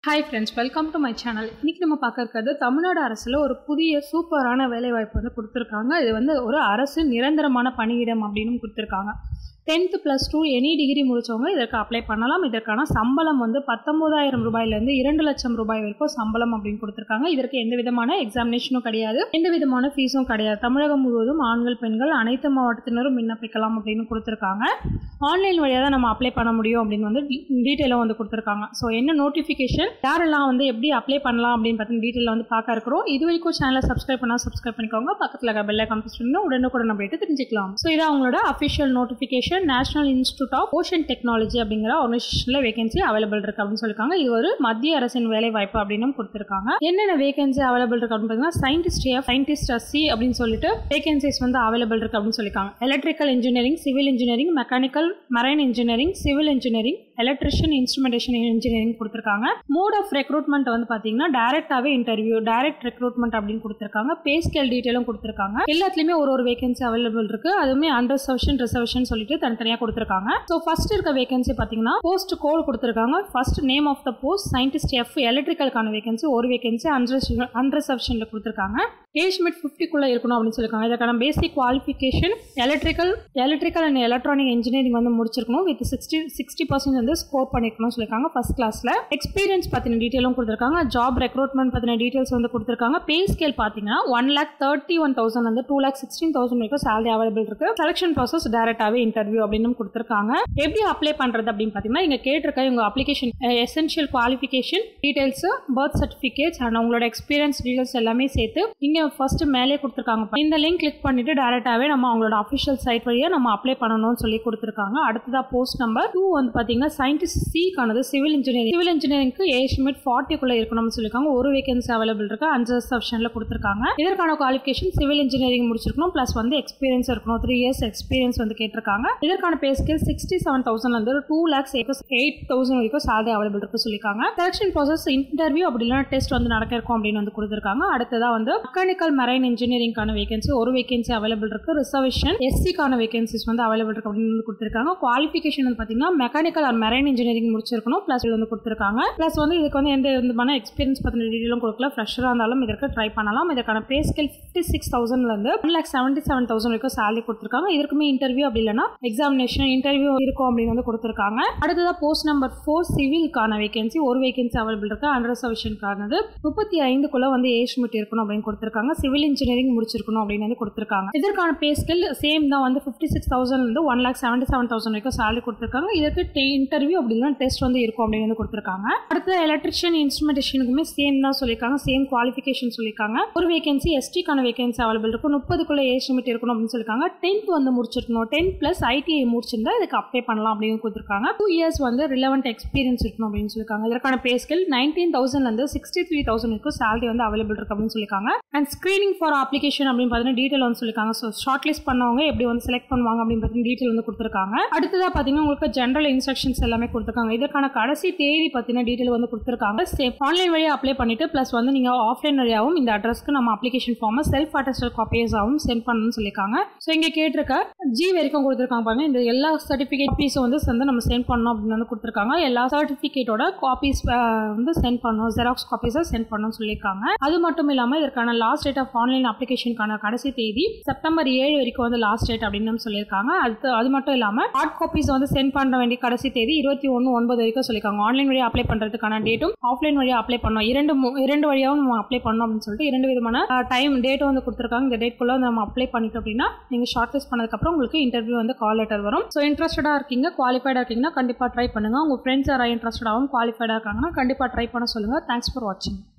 hi friends welcome to my channel இன்னைக்கு நம்ம பார்க்க இருக்கிறது தமிழ்நாடு அரசில் ஒரு புதிய சூப்பரான வேலைவாய்ப்பு வந்து கொடுத்துருக்காங்க இது வந்து ஒரு அரசு நிரந்தரமான பணியிடம் அப்படின்னு கொடுத்துருக்காங்க tenth plus two any degree முடித்தவங்க இதற்கு அப்ளை பண்ணலாம் இதற்கான சம்பளம் வந்து பத்தொம்போதாயிரம் ரூபாயிலேருந்து இரண்டு லட்சம் ரூபாய் வரைக்கும் சம்பளம் அப்படின்னு கொடுத்துருக்காங்க இதற்கு எந்த விதமான எக்ஸாமினேஷனும் கிடையாது எந்த விதமான ஃபீஸும் கிடையாது தமிழகம் முழுவதும் ஆண்கள் பெண்கள் அனைத்து மாவட்டத்தினரும் விண்ணப்பிக்கலாம் அப்படின்னு கொடுத்துருக்காங்க ஆன்லைன் வழியாக தான் நம்ம அப்ளை பண்ண முடியும் அப்படின்னு வந்து டீட்டெயிலாக வந்து கொடுத்துருக்காங்க ஸோ என்ன நோட்டிஃபிகேஷன் யாரெல்லாம் வந்து எப்படி அப்ளை பண்ணலாம் அப்படின்னு பார்த்து டீட்டெயிலில் வந்து பார்க்க இருக்கிறோம் இது வரைக்கும் சேனலை சப்ஸ்கிரைப் பண்ணால் சப்ஸ்கிரைப் பண்ணிக்கோங்க பக்கத்தில் இருக்க பெல்லை கம்ப்ளீட் பண்ணி உடனுக்குடன் அப்டேட் தெரிஞ்சுக்கலாம் ஸோ இது அவங்களோட official notification National Institute of Ocean Technology அப்படிங்கிற ஆர்கனைசேஷனில் வேகன்சி அவைலபிள் இருக்கு அப்படின்னு சொல்லியிருக்காங்க இது ஒரு மத்திய அரசின் வேலை வாய்ப்பு அப்படின்னு கொடுத்துருக்காங்க என்னென்ன வேகன்சி அவைலபிள் இருக்கு அப்படின்னு பார்த்தீங்கன்னா சயின்டிஸ்ட் ஏ சயின்டிஸ்ட் சி அப்படின்னு சொல்லிட்டு வேகன்சிஸ் வந்து அவைலபிள் இருக்கு அப்படின்னு சொல்லியிருக்காங்க electrical engineering civil engineering mechanical marine engineering civil engineering electrician instrumentation engineering கொடுத்துருக்காங்க மோட் ஆஃப் ரெக்ரூட்மெண்ட் வந்து பார்த்தீங்கன்னா டேரெக்டாகவே இன்டர்வியூ டைரக்ட் ரெக்ரூட்மெண்ட் அப்படின்னு கொடுத்துருக்காங்க பே ஸ்கேல் டீட்டெயிலும் கொடுத்துருக்காங்க எல்லாத்துலேயுமே ஒரு ஒரு வேகன்சி அவைலபிள் இருக்கு அதுவுமே அண்டர் சர்வஷன் ரிசர்வேஷன் சொல்லிட்டு தனித்தனியாக கொடுத்துருக்காங்க ஸோ ஃபர்ஸ்ட் இருக்க வேகன்சி பார்த்தீங்கன்னா போஸ்ட் கோட் கொடுத்துருக்காங்க first name of the post scientist F எலக்ட்ரிக்கலுக்கான வேகன்சி ஒரு வேகன்சி அண்டர் அண்டர்செப்ஷனில் கொடுத்துருக்காங்க ஏஜ் மிட் ஃபிஃப்டிக்குள்ளே இருக்கணும் அப்படின்னு சொல்லியிருக்காங்க இதற்கான basic qualification electrical electrical and electronic engineering வந்து முடிச்சிருக்கணும் வித் சிக்ஸ்டி சிக்ஸ்டி பர்சன்ட் வந்து ஸ்கோர் பண்ணிருக்கணும் சொல்லியிருக்காங்க ஃபர்ஸ்ட் கிளாஸில் எக்ஸ்பீரியன்ஸ் பற்றின டீட்டெயிலும் கொடுத்துருக்காங்க ஜாப் ரெக்ரூட்மெண்ட் பற்றின டீட்டெயில்ஸ் வந்து கொடுத்துருக்காங்க பே ஸ்கேல் பார்த்தீங்கன்னா one lakh thirty one thousand வந்து டூ லேக் சிக்ஸ்டீன் தௌசண்ட் வரைக்கும் சேலரி அவைலபிள் இருக்கு செலக்ஷன் ப்ராசஸ் டேரக்டாகவே இன்டர்வியூ அப்படின்னு கொடுத்துருக்காங்க எப்படி அப்ளை பண்ணுறது அப்படின்னு பார்த்தீங்கன்னா இங்கே கேட்டிருக்க இவங்க application essential qualification details birth certificates and உங்களோட எக்ஸ்பீரியன்ஸ் டீடைல்ஸ் எல்லாமே சேர்த்து இங்கே ஃபர்ஸ்ட் மேலே கொடுத்துருக்காங்க இந்த லிங்க் கிளிக் பண்ணிட்டு டேரெக்டாகவே நம்ம அவங்களோட அஃபிஷியல் சைட் வழியாக நம்ம அப்ளை பண்ணணும்னு சொல்லி கொடுத்துருக்காங்க அடுத்ததா போஸ்ட் நம்பர் டூ வந்து பார்த்தீங்கன்னா சயின்டிஸ்ட் சிக்கானது சிவில் இன்ஜினியரிங் சிவில் இன்ஜினியரிங்க்கு ஏஜ் லிமிட் ஃபார்ட்டிக்குள்ளே இருக்கணும்னு சொல்லியிருக்காங்க ஒரு வேகன்சி அவைலபிள் இருக்கு அஞ்சஸ் ஆப்ஷனில் கொடுத்துருக்காங்க இதற்கான குவாலிஃபிகேஷன் சிவில் இன்ஜினியரிங் முடிச்சிருக்கணும் ப்ளஸ் வந்து எக்ஸ்பீரியன்ஸ் இருக்கணும் த்ரீ இயர்ஸ் எக்ஸ்பீரியன்ஸ் வந்து கேட்டிருக்காங்க இதற்கான pay scale sixty seven thousand வந்து டூ லேக்ஸ் எயிட் தௌசண்ட் வரைக்கும் சேலரி அவைலபிள் இருக்கு சொல்லியிருக்காங்க செலக்ஷன் ப்ராசஸ் இன்டர்வியூ அப்படி இல்லைனா டெஸ்ட் வந்து நடக்க இருக்கும் அப்படின்னு வந்து கொடுத்துருக்காங்க அடுத்ததா வந்து மெக்கானிக்கல் மரைன் இன்ஜினியரிங்கான வேகன்சி ஒரு வேகன்சி அவைலபிள் இருக்கு ரிசர்வேஷன் எஸ்சிக்கான வேகன்சிஸ் வந்து அவைலபிள் இருக்கு அப்படின்னு வந்து கொடுத்துருக்காங்க குவாலிஃபிகேஷன் வந்து பார்த்தீங்கன்னா மெக்கானிக்கல் ஆர் மெரைன் இன்ஜினியரிங் முடிச்சிருக்கணும் ப்ளஸ் வந்து கொடுத்துருக்காங்க ப்ளஸ் வந்து இதுக்கு வந்து எந்த விதமான எக்ஸ்பீரியன்ஸ் பற்றின டீட்டெயிலும் கொடுக்கல ஃப்ரெஷராக இருந்தாலும் இதற்கு ட்ரை பண்ணலாம் இதற்கான பே ஸ்கேல் ஃபிஃப்டி சிக்ஸ் தௌசண்ட்லேருந்து one lakh seventy seven thousand வரைக்கும் சேலரி கொடுத்துருக்காங்க இதற்குமே இன்டர்வியூ அப்படி இல்லைனா எக்ஸாமினேஷன் இன்டர்வியூ இருக்கும் அப்படின்னு வந்து கொடுத்துருக்காங்க அடுத்ததாக போஸ்ட் நம்பர் ஃபோர் சிவிலுக்கான வேகன்சி ஒரு வேகன்சி அவைலபிள் இருக்கு அண்டர் ரிசர்வேஷனுக்கானது முப்பத்தி ஐந்துக்குள்ள வந்து ஏஜ் மிட் இருக்கணும் அப்படின்னு கொடுத்துருக்காங்க சிவில் இன்ஜினியரிங் முடிச்சிருக்கணும் அப்படின்னு வந்து கொடுத்துருக்காங்க இதற்கான பே ஸ்கேல் சேம் தான் வந்து ஃபிஃப்டி சிக்ஸ் தௌசண்ட் வந்து one lakh seventy seven thousand வரைக்கும் சேலரி கொடுத்துருக்காங்க இதற்கு இன்டர்வியூ அப்படி இல்லைனா டெஸ்ட் வந்து இருக்கும் அப்படின்னு வந்து கொடுத்துருக்காங்க அடுத்த எலக்ட்ரிஷியன் இன்ஸ்ட்ருமெண்டேஷனுக்குமே சேம் தான் சொல்லியிருக்காங்க சேம் குவாலிஃபிகேஷன் சொல்லியிருக்காங்க ஒரு வேகன்சி எஸ்டிக்கான வேகன்சி அவைலபிள் இருக்கும் முப்பதுக்குள்ள ஏஜ் லிமிட் இருக்கணும் அப்படின்னு சொல்லியிருக்காங்க டென்த் வந்து முடிச்சிருக்கணும் டென்த் பிளஸ் ஐடிஐ முடிச்சிருந்தா இதுக்கு அப்ளை பண்ணலாம் அப்படின்னு கொடுத்துருக்காங்க டூ இயர்ஸ் வந்து ரிலவெண்ட் எக்ஸ்பீரியன்ஸ் இருக்கணும் அப்படின்னு சொல்லியிருக்காங்க இதற்கான பே ஸ்கேல் நைன்டீன் தௌசண்ட்லேருந்து சிக்ஸ்டி த்ரீ தௌசண்ட் வரைக்கும் சேலரி வந்து அவைலபிள் இருக்கு அப்படின்னு சொல்லியிருக்காங்க அண்ட் ஸ்க்ரீனிங் ஃபார் அப்ளிகேஷன் அப்படின்னு பார்த்தீங்கன்னா டீட்டெயில் வந்து சொல்லியிருக்காங்க ஸோ ஷார்ட் லிஸ்ட் பண்ணவங்க எப்படி வந்து செலக்ட் பண்ணுவாங்க அப்படின்னு பார்த்தீங்கன்னா டீட்டெயில் வந்து கொடுத்துருக்காங்க அடுத்ததாக பார்த்தீங்கன்னா உங்களுக்கு ஜென்ரல் இன்ஸ்ட்ரக்ஷன்ஸ் எல்லாமே கொடுத்துருக்காங்க இதற்கான கடைசி தேதி பார்த்தீங்கன்னா டீட்டெயில் வந்து கொடுத்துருக்காங்க சேம் ஆன்லைன் வழியாக அப்ளை பண்ணிட்டு ப்ளஸ் வந்து நீங்கள் ஆஃப்லைன் வழியாகவும் இந்த அட்ரஸ்க்கு நம்ம அப்ளிகேஷன் ஃபார்மை செல்ஃப் அட்டஸ்டட் காப்பீஸாகவும் சென்ட் பண்ணணும்னு சொல்லியிருக்காங்க ஸோ இங்கே கேட்டிருக்க ஜி வரைக்கும் கொடுத்துருக்காங்க பாருங்க இந்த எல்லா சர்டிஃபிகேட் பீஸும் வந்து வந்து நம்ம சென்ட் பண்ணணும் அப்படின்னு வந்து கொடுத்துருக்காங்க எல்லா சர்டிஃபிகேட்டோட காப்பீஸ் வந்து சென்ட் பண்ணணும் ஜெராக்ஸ் காப்பீஸை சென்ட் பண்ணணும்னு சொல்லியிருக்காங்க அது மட்டும் இல்லாமல் இதற்கான லாஸ்ட் டேட் ஆஃப் ஆன்லைன் அப்ளிகேஷனுக்கான கடைசி தேதி செப்டம்பர் ஏழு வரைக்கும் வந்து லாஸ்ட் டேட் அப்படின்னு சொல்லியிருக்காங்க அது அது மட்டும் இல்லாமல் ஹார்ட் காப்பீஸ் வந்து சென்ட் பண்ண வேண்டிய கடைசி தேதி இருபத்தி ஒன்று ஒன்பது வரைக்கும் சொல்லியிருக்காங்க ஆன்லைன் வழியாக அப்ளை பண்ணுறதுக்கான டேட்டும் ஆஃப்லைன் வழியாக அப்ளை பண்ணோம் இரண்டு இரண்டு வழியாகவும் நம்ம அப்ளை பண்ணோம் அப்படின்னு சொல்லிட்டு இரண்டு விதமான டைம் டேட்டும் வந்து கொடுத்துருக்காங்க இந்த டேட்குள்ளே வந்து நம்ம அப்ளை பண்ணிட்டோம் அப்படின்னா நீங்கள் ஷார்ட் லிஸ்ட் பண்ணதுக்கப்புறம் உங்களுக்கு இன்டர்வியூ வந்து கால் லெட்டர் வரும் ஸோ இன்ட்ரெஸ்டடாக இருக்கீங்க குவாலிஃபைடாக இருக்கீங்கன்னா கண்டிப்பாக ட்ரை பண்ணுங்கள் உங்கள் ஃப்ரெண்ட்ஸ் யாராவது இன்ட்ரெஸ்டடாகவும் குவாலிஃபைடாக இருக்காங்கன்னா கண்டிப்பாக ட்ரை பண்ண சொல்லுங்கள் தேங்க்ஸ் ஃபார் வாட்சிங்